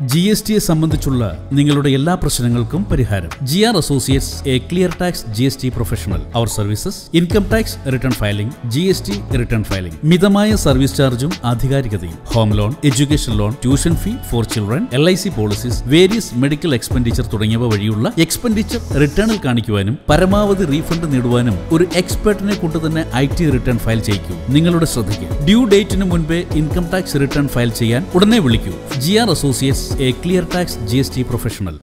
G S ടിയെ സംബന്ധിച്ചുള്ള നിങ്ങളുടെ എല്ലാ പ്രശ്നങ്ങൾക്കും പരിഹാരം G R associates a clear tax G S T professional our services income tax return filing G S T return filing മിതമായ service ചാർജും ആധികാരികതയും home loan education loan tuition fee for children L I C policies various medical expenditure തുടങ്ങിയവ വഴിയുള്ള expenditure റിട്ടേണിൽ കാണിക്കുവാനും പരമാവധി refund നേടുവാനും ഒരു എക്സ്പെർട്ടിനെ കൊണ്ട് തന്നെ ഐ ടി റിട്ടേൺ ഫയൽ ചെയ്യിക്കൂ നിങ്ങളുടെ ശ്രദ്ധയ്ക്ക് ഡ്യൂ ഡേറ്റിന് മുൻപേ ഇൻകം ടാക്സ് റിട്ടേൺ ഫയൽ ചെയ്യാൻ ഉടനെ വിളിക്കൂ G R associates a clear tax G S T professional